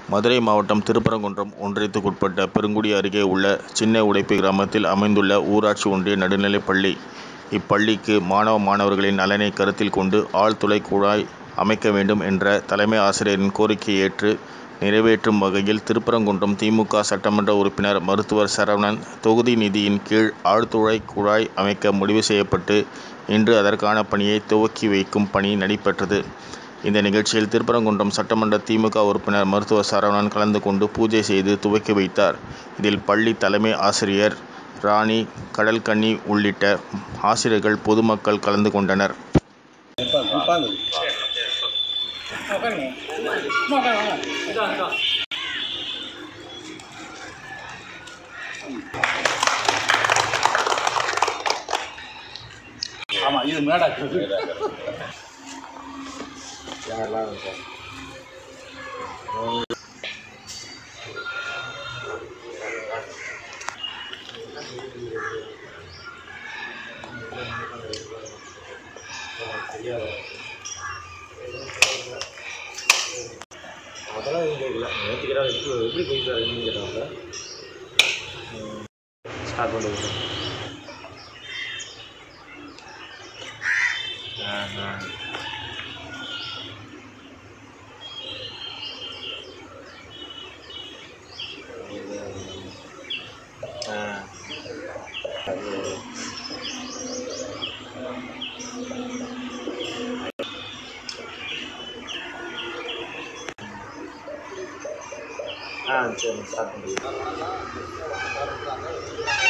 மதுரை மாவட்டம் திருப்பரங்குன்றம் ஒன்றியத்துக்குட்பட்ட பெருங்குடி அருகே உள்ள சின்ன உடைப்பு கிராமத்தில் அமைந்துள்ள ஊராட்சி ஒன்றிய நடுநிலைப் பள்ளி. இப்பள்ளிக்கு மாணவ, மாணவிகளின் நலனை கருத்தில் கொண்டு ஆழ்துளை குழாய் அமைக்க வேண்டும் என்ற தலைமை ஆசிரியரின் கோரிக்கையை ஏற்று நிறைவேற்றும் வகையில் திருப்பரங்குன்றம் தி. மு. க., சட்டமன்ற உறுப்பினர் மருத்துவர் சரவணன் தொகுதி நிதியின் கீழ் ஆழ்துளை குழாய் அமைக்க முடிவு செய்யப்பட்டு, இன்று அதற்கான பணியை துவக்கி வைக்கும் பணி நடைபெற்றது. இந்த நிகழ்ச்சியில் திருப்பரங்குன்றம் சட்டமன்ற தி. மு. க., உறுப்பினர் மருத்துவர் சரவணன் கலந்து கொண்டு பூஜை செய்து துவக்கி வைத்தார். இதில் பள்ளி தலைமை ஆசிரியர் ராணி, கடல்கன்னி உள்ளிட்ட ஆசிரியர்கள், பொதுமக்கள் கலந்து கொண்டனர். ஆமா இது மேடாக்கு அதெல்லாம் எதுவும் கேட்கல நேற்றுக்கிற எப்படி எப்படி போய் சார் என்னன்னு கேட்டாங்க ஸ்டார்ட் பண்ணுறது ஆ ஆ ஆ ஆ சரி ஸ்டார்ட் பண்ணுறீங்க